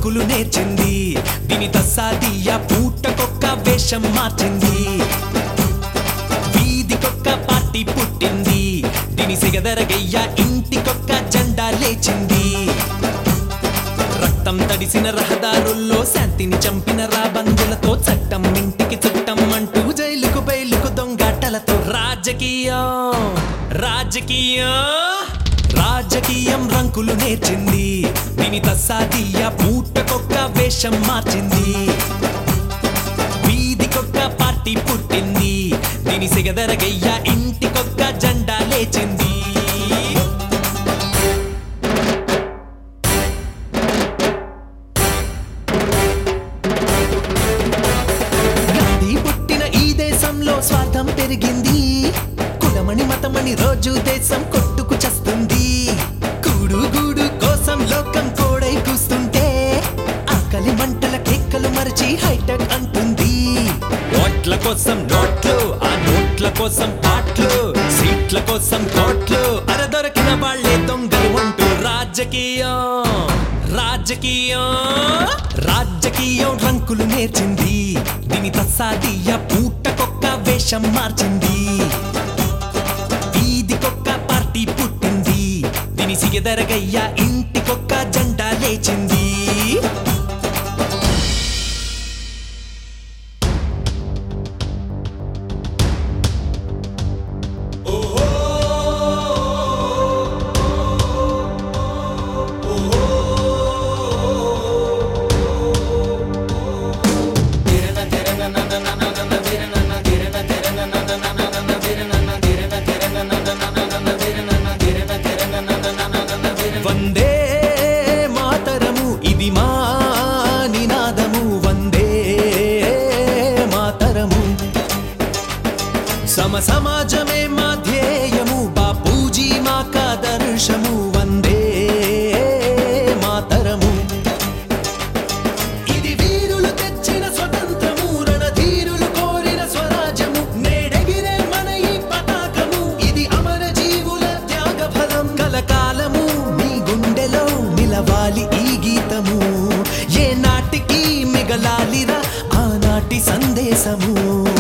రంకులు నేర్చింది దీని తస్సాదియ పూటకొక్క వేషం మార్చింది వీధికొక్క పార్టీ పుట్టింది దీని సిగదరగయ్య ఇంటికొక్క జెండా లేచింది రక్తం తడిసిన రహదారుల్లో శాంతిని చంపిన రాబందులతో చట్టం ఇంటికి చుట్టం అంటూ జైలుకు బయలుకు దొంగాటలతో రాజకీయం రాజకీయం రాజకీయం రంకులు నేర్చింది దీని తస్సాదియ పూటకొక్క వేషం మార్చింది వీధికొక్క పార్టీ పుట్టింది దీని సిగదరగయ్య ఇంటికొక్క జెండా లేచింది గాంధీ పుట్టిన ఈ దేశంలో స్వార్థం పెరిగింది కులమణి మతమని రోజు దేశం కొట్టుకు చస్తుంది కూడు గూడు కోసం లోకం కోడై కూస్తుంటే ఆకలి మంటల కేక్కలు మరిచి హైటెక్ అంటుంది ఓట్ల కోసం నోట్లు ఆ నోట్ల కోసం పాటలు సీట్ల కోసం కోట్లు అరదొరకిన వాళ్లే దొంగలు అంటూ రాజకీయం రాజకీయం రాజకీయం రంకులు నేర్చింది దీని తస్సాదియ పూటకొక్క వేషం మార్చింది వీధికొక్క పార్టీ పుట్టింది దీని సిగదరగయ్య ఇంటికొక్క జెండా లేచింది వందే మాతరము ఇది మా నినాదము వందే మాతరము సమ సమాజమే మా ధ్యేయము బాపూజీ మా కాదర్శము వందే మాతరము ఇది వీరులు తెచ్చిన స్వతంత్రము రణధీరులు కోరిన స్వరాజ్యము నేడెగిరే మన ఈ పతాకము ఇది అమర జీవుల త్యాగ ఫలం కలకాలము మీ గుండెలో నిలవాలి ఈ గీతము ఏ నాటికి మిగలాలిరా ఆనాటి సందేశము